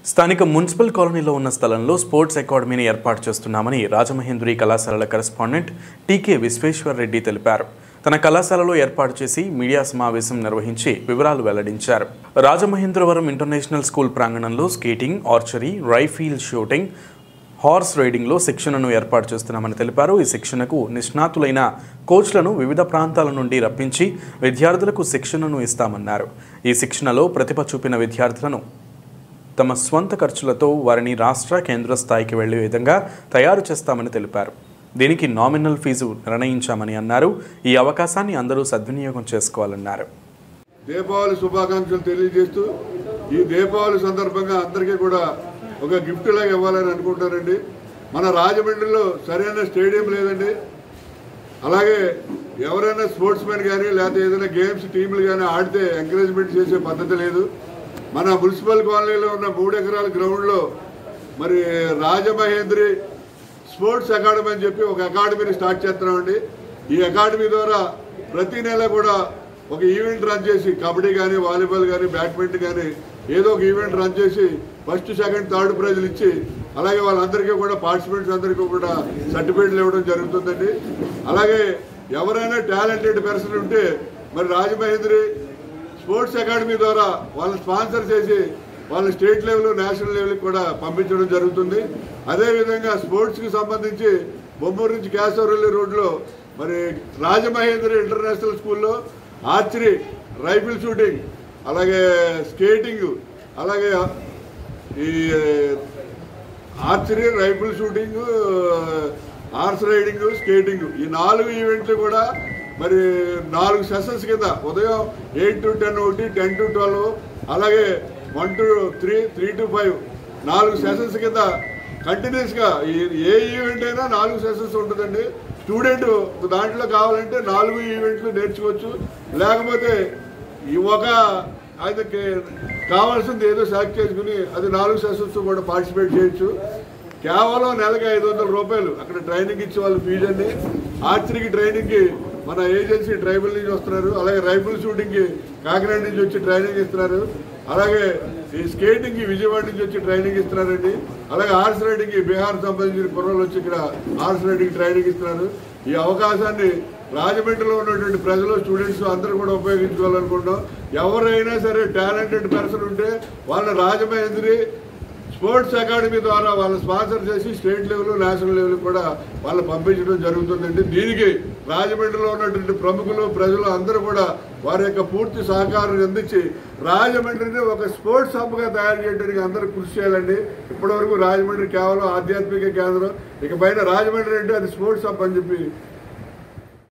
స్థానిక మున్సిపల్ కాలనీలో ఉన్న స్థలంలో స్పోర్ట్స్ అకాడమీని ఏర్పాటు చేస్తున్నామని రాజమహేంద్రి కళాశాలల కరెస్పాండెంట్ టీకే విశ్వేశ్వర్ రెడ్డి తెలిపారు తన కళాశాలలో ఏర్పాటు చేసి మీడియా సమావేశం నిర్వహించి వివరాలు వెల్లడించారు రాజమహేంద్రవరం ఇంటర్నేషనల్ స్కూల్ ప్రాంగణంలో skating archery rifle shooting horse రైడింగ్లో శిక్షణను ఏర్పాటు చేస్తున్నామని తెలిపారు ఈ శిక్షణకు నిష్ణాతులైన కోచ్లను వివిధ ప్రాంతాల నుండి రప్పించి విద్యార్థులకు శిక్షణను ఇస్తామన్నారు ఈ శిక్షణలో ప్రతిభ చూపిన విద్యార్థులను తమ స్వంత ఖర్చులతో వారిని రాష్ట్ర కేంద్ర స్థాయికి వెళ్లే విధంగా తయారు చేస్తామని తెలిపారు దీనికి నామినల్ ఫీజు నిర్ణయించామని అన్నారు ఈ అవకాశాన్ని అందరూ సద్వినియోగం చేసుకోవాలన్నారు దీపావళి శుభాకాంక్షలు తెలియజేస్తూ ఈ దీపావళి సందర్భంగా అందరికీ కూడా ఒక గిఫ్ట్ లాగా ఇవ్వాలని అనుకుంటారండి మన రాజమండ్రిలో సరైన స్టేడియం లేదండి అలాగే ఎవరైనా స్పోర్ట్స్ మెన్ కానీ లేకపోతే ఏదైనా గేమ్స్ టీంలు కానీ ఆడితే ఎంకరేజ్మెంట్ చేసే పద్ధతి లేదు మన మున్సిపల్ కాలనీలో ఉన్న మూడు ఎకరాల గ్రౌండ్లో మరి రాజమహేంద్రి స్పోర్ట్స్ అకాడమీ అని చెప్పి ఒక అకాడమీని స్టార్ట్ చేస్తున్నామండి ఈ అకాడమీ ద్వారా ప్రతి నెల కూడా ఒక ఈవెంట్ రన్ చేసి కబడ్డీ కానీ వాలీబాల్ కానీ బ్యాడ్మింటన్ కానీ ఏదో ఒక ఈవెంట్ రన్ చేసి ఫస్ట్ సెకండ్ థర్డ్ ప్రైజ్లు ఇచ్చి అలాగే వాళ్ళందరికీ కూడా పార్టిసిపెంట్స్ అందరికీ కూడా సర్టిఫికేట్లు ఇవ్వడం జరుగుతుందండి అలాగే ఎవరైనా టాలెంటెడ్ పర్సన్ ఉంటే మరి రాజమహేంద్రి స్పోర్ట్స్ అకాడమీ ద్వారా వాళ్ళని స్పాన్సర్ చేసి వాళ్ళ స్టేట్ లెవెల్ నేషనల్ లెవెల్ కూడా పంపించడం జరుగుతుంది అదేవిధంగా స్పోర్ట్స్కి సంబంధించి బొమ్మూరు నుంచి కేశవరల్లి రోడ్లో మరి రాజమహేంద్ర ఇంటర్నేషనల్ స్కూల్లో ఆర్చరీ రైఫిల్ షూటింగ్ అలాగే స్కేటింగ్ అలాగే ఈ archery rifle shooting horse riding skating ఈ నాలుగు ఈవెంట్లు కూడా మరి నాలుగు సెషన్స్ కింద ఉదయం ఎయిట్ టు టెన్ ఒకటి టెన్ టు ట్వెల్వ్ అలాగే one to three three to five నాలుగు సెషన్స్ కింద కంటిన్యూస్గా ఏ ఈవెంట్ అయినా నాలుగు సెషన్స్ ఉంటుందండి స్టూడెంట్ దాంట్లో కావాలంటే నాలుగు ఈవెంట్లు నేర్చుకోవచ్చు లేకపోతే ఈ ఒక ఆయనకి కావాల్సింది ఏదో సెలెక్ట్ చేసుకుని అది నాలుగు సెషన్స్ కూడా పార్టిసిపేట్ చేయొచ్చు కేవలం నెలకి ఐదు వందల రూపాయలు అక్కడ ట్రైనింగ్ ఇచ్చే వాళ్ళు ఫీజు అండి ఆర్చరీకి ట్రైనింగ్కి మన ఏజెన్సీ ట్రైబల్ నుంచి వస్తున్నారు అలాగే రైఫిల్ షూటింగ్కి కాకినాడ నుంచి వచ్చి ట్రైనింగ్ ఇస్తున్నారు అలాగే ఈ స్కేటింగ్కి విజయవాడ నుంచి వచ్చి ట్రైనింగ్ ఇస్తున్నారండి అలాగే హార్స్ రైడింగ్కి బీహార్ సంబంధించిన కుర్రలు వచ్చి ఇక్కడ హార్స్ రైడింగ్ ట్రైనింగ్ ఇస్తున్నారు ఈ అవకాశాన్ని రాజమండ్రిలో ఉన్నటువంటి ప్రజలు స్టూడెంట్స్ అందరూ కూడా ఉపయోగించుకోవాలనుకుంటున్నాం ఎవరైనా సరే టాలెంటెడ్ పర్సన్ ఉంటే వాళ్ళ రాజమహేంద్రి స్పోర్ట్స్ అకాడమీ ద్వారా వాళ్ళు స్పాన్సర్ చేసి స్టేట్ లెవెల్ నేషనల్ లెవెల్ కూడా వాళ్ళు పంపించడం జరుగుతుందండి దీనికి రాజమండ్రిలో ఉన్నటువంటి ప్రముఖులు ప్రజలు అందరూ కూడా వారి యొక్క పూర్తి సహకారం అందించి రాజమండ్రిని ఒక స్పోర్ట్స్ హబ్గా తయారు చేయడానికి అందరూ కృషి చేయాలండి ఇప్పటివరకు రాజమండ్రి కేవలం ఆధ్యాత్మిక కేంద్రం ఇక పైన రాజమండ్రి అంటే అది స్పోర్ట్స్ హబ్ అని చెప్పి